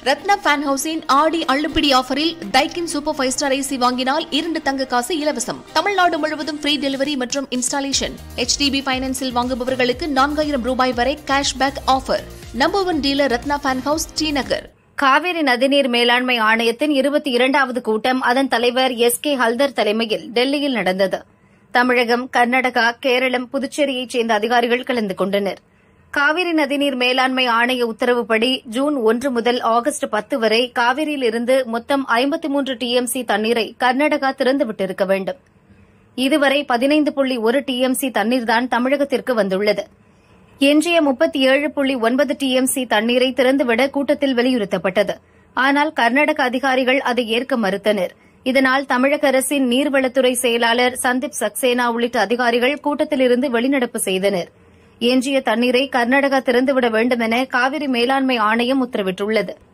Ratna fan ஹவுஸின் Aadi அள்ளுப்பிடி ஆஃபரில் Daikin super five star AC வாங்கினால் இரண்டு தங்க காசு இலவசம் தமிழ்நாடு முழுவதும் ஃப்ரீ டெலிவரி மற்றும் இன்ஸ்டாலேஷன் HDB பைனான்சில் வாங்குபவர்களுக்கு நான்காயிரம் ரூபாய் வரை cashback offer number one dealer Ratna fan house Srinagar Kaveri நதிநீர் மேலாண்மை ஆணையத்தின் இருபத்தி இரண்டாவது கூட்டம் அதன் தலைவர் எஸ் கே ஹல்தர் தலைமையில் டெல்லியில் நடந்தது தமிழகம் கர்நாடகா கேரளம் புதுச்சேரியைச் சேர்ந்த அதிகாரிகள் கலந்து கொண்டனர் காவிரி நதிநீர் மேலாண்மை ஆணைய உத்தரவுப்படி ஜூன் ஒன்று முதல் ஆகஸ்ட் பத்து வரை காவிரியிலிருந்து மொத்தம் ஐம்பத்தி மூன்று டிஎம்சி தண்ணீரை கர்நாடகா திறந்துவிட்டிருக்க வேண்டும் இதுவரை பதினைந்து புள்ளி ஒரு டிஎம்சி தண்ணீர்தான் தமிழகத்திற்கு வந்துள்ளது எஞ்சிய முப்பத்தி ஏழு புள்ளி ஒன்பது டிஎம்சி தண்ணீரை திறந்துவிட கூட்டத்தில் வலியுறுத்தப்பட்டது ஆனால் கர்நாடக அதிகாரிகள் அதை ஏற்க மறுத்தனர் இதனால் தமிழக அரசின் நீர்வளத்துறை செயலாளர் சந்தீப் சக்சேனா உள்ளிட்ட அதிகாரிகள் கூட்டத்திலிருந்து வெளிநடப்பு செய்தனர் எஞ்சிய தண்ணீரை கர்நாடகா திறந்துவிட வேண்டும் என காவிரி மேலாண்மை ஆணையம் உத்தரவிட்டுள்ளது